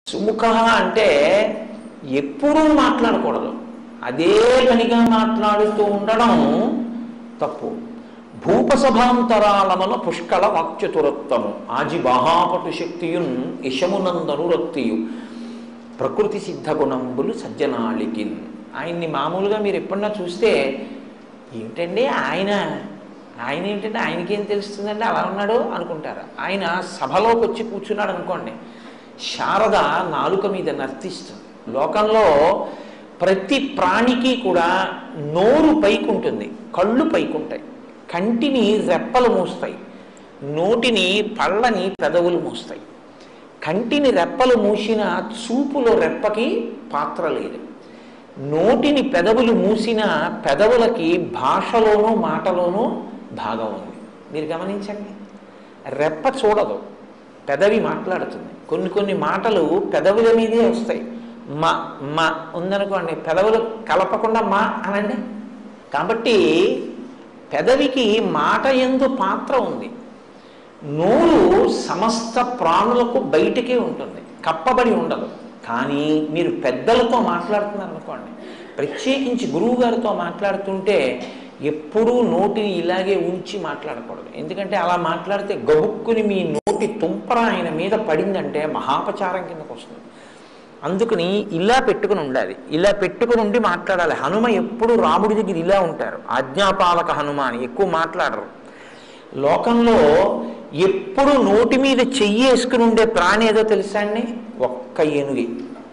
సుముఖ అంటే ఎప్పుడూ మాట్లాడకూడదు అదే పనిగా మాట్లాడుతూ ఉండడం తప్పు భూపసభాంతరాలముల పుష్కళ వాక్చతురత్వము ఆజి బాహాపటు శక్తియున్ ఇషమునందనురక్తియు ప్రకృతి సిద్ధ గుణంబులు సజ్జనాళికిన్ ఆయన్ని మామూలుగా మీరు ఎప్పుడన్నా చూస్తే ఏమిటండి ఆయన ఆయన ఏంటంటే ఆయనకేం తెలుస్తుందండి అలా ఉన్నాడు అనుకుంటారు ఆయన సభలోకి వచ్చి కూర్చున్నాడు అనుకోండి శారద నాలుక మీద నర్తిస్తుంది లోకంలో ప్రతి ప్రాణికి కూడా నోరు పైకుంటుంది కళ్ళు పైకుంటాయి కంటిని రెప్పలు మూస్తాయి నోటిని పళ్ళని పెదవులు మూస్తాయి కంటిని రెప్పలు మూసిన చూపులో రెప్పకి పాత్ర లేదు నోటిని పెదవులు మూసిన పెదవులకి భాషలోనూ మాటలోనూ భాగం ఉంది మీరు గమనించండి రెప్ప చూడదు పెదవి మాట్లాడుతుంది కొన్ని కొన్ని మాటలు పెదవుల మీదే వస్తాయి మా మా ఉందనుకోండి పెదవులు కలపకుండా మా అనండి కాబట్టి పెదవికి మాట ఎందు పాత్ర ఉంది నోరు సమస్త ప్రాణులకు బయటికే ఉంటుంది కప్పబడి ఉండదు కానీ మీరు పెద్దలతో మాట్లాడుతున్నారు అనుకోండి ప్రత్యేకించి గురువు గారితో మాట్లాడుతుంటే ఎప్పుడూ నోటిని ఇలాగే ఉంచి మాట్లాడకూడదు ఎందుకంటే అలా మాట్లాడితే గబుక్కుని మీ నోటి తుంపర ఆయన మీద పడిందంటే మహాపచారం కిందకు వస్తుంది అందుకని ఇలా పెట్టుకుని ఉండాలి ఇలా పెట్టుకుని ఉండి మాట్లాడాలి హనుమ ఎప్పుడు రాముడి దగ్గర ఇలా ఉంటారు ఆజ్ఞాపాలక హనుమ అని ఎక్కువ మాట్లాడరు లోకంలో ఎప్పుడు నోటి మీద చెయ్యి వేసుకుని ఉండే ప్రాణి ఏదో తెలుసా అండి ఒక్క ఏనుగి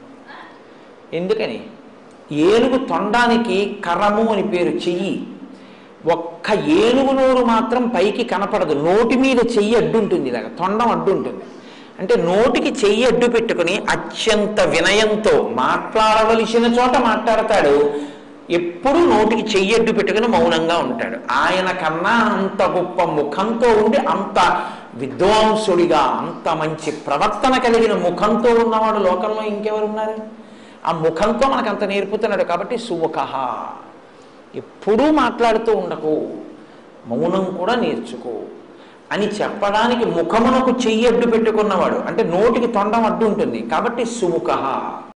ఎందుకని ఏనుగు తొండానికి కరము అని పేరు చెయ్యి ఒక్క ఏనుగు నోరు మాత్రం పైకి కనపడదు నోటి మీద చెయ్యి అడ్డుంటుంది ఇలాగ తొండం అడ్డుంటుంది అంటే నోటికి చెయ్యి అడ్డు పెట్టుకుని అత్యంత వినయంతో మాట్లాడవలసిన చోట మాట్లాడతాడు ఎప్పుడు నోటికి చెయ్యి అడ్డు పెట్టుకుని మౌనంగా ఉంటాడు ఆయన కన్నా అంత గొప్ప ముఖంతో ఉండి అంత విద్వాంసుడిగా అంత మంచి ప్రవర్తన కలిగిన ముఖంతో ఉన్నవాడు లోకంలో ఇంకెవరు ఉన్నారు ఆ ముఖంతో మనకు అంత నేర్పుతున్నాడు కాబట్టి సుముఖ ఎప్పుడూ మాట్లాడుతూ ఉండకు మౌనం కూడా నేర్చుకో అని చెప్పడానికి ముఖమునకు చెయ్యి అడ్డు పెట్టుకున్నవాడు అంటే నోటికి తొండం అడ్డు ఉంటుంది కాబట్టి సుముఖ